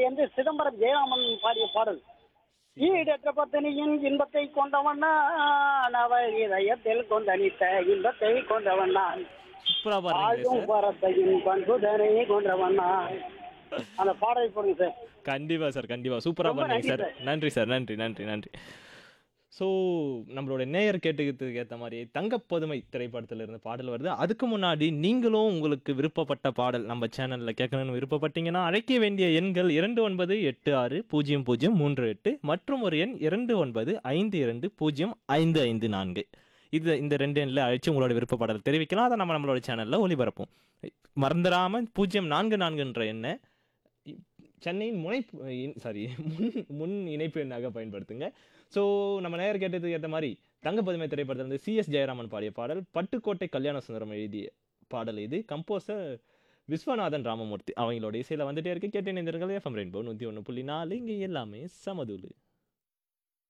படத்திலிருந்து சிதம்பரம் ஜெயராமன் பாடிய பாடல் ஈடற்ற பத்தினியின் இன்பத்தை கொண்டவனா நவ இதயத்தில் கொண்டளித்த இன்பத்தை கொண்டவனா சூப்பரா பாருங்க ஆயும் சார் பரத்தையின் பண்புதனை கொண்டவனா அந்த பாடலை போடுங்க சார் கண்டிப்பா சார் கண்டிப்பா சூப்பரா ரொம்ப பண்ணீங்க நன்றி சார் நன்றி சார் நன்றி நன்றி நன்றி ஸோ நம்மளோட நேயர் கேட்டுக்கிறதுக்கு ஏற்ற மாதிரி தங்கப்பதுமை திரைப்படத்துல இருந்து பாடல் வருது அதுக்கு முன்னாடி நீங்களும் உங்களுக்கு விருப்பப்பட்ட பாடல் நம்ம சேனலில் கேட்கணும்னு விருப்பப்பட்டீங்கன்னா அழைக்க வேண்டிய எண்கள் இரண்டு ஒன்பது எட்டு ஆறு பூஜ்ஜியம் பூஜ்ஜியம் மூன்று எட்டு மற்றும் ஒரு எண் இரண்டு ஒன்பது ஐந்து இரண்டு பூஜ்ஜியம் ஐந்து ஐந்து நான்கு இது இந்த ரெண்டு எண்ணில் அழைச்சு உங்களோட விருப்ப பாடல் தெரிவிக்கலாம் அதை நம்ம நம்மளோட சேனலில் ஒளிபரப்போம் மறந்துடாம பூஜ்ஜியம் நான்கு நான்குன்ற எண்ணை சென்னையின் முனை சாரி முன் முன் இணைப்பு எண்ணாக பயன்படுத்துங்க ஸோ நம்ம நேயர் கேட்டதுக்கு ஏற்ற மாதிரி தங்கப்பதுமை திரைப்படத்தில் வந்து சிஎஸ் ஜெயராமன் பாடிய பாடல் பட்டுக்கோட்டை கல்யாண சுந்தரம் எழுதிய பாடல் இது கம்போசர் விஸ்வநாதன் ராமமூர்த்தி அவங்களோட இசையில் வந்துட்டே இருக்கு கேட்டு இணைந்திருங்கள் எஃப்எம் ரெயின்போ நூற்றி ஒன்று புள்ளி நாலு இங்கே எல்லாமே சமதுலு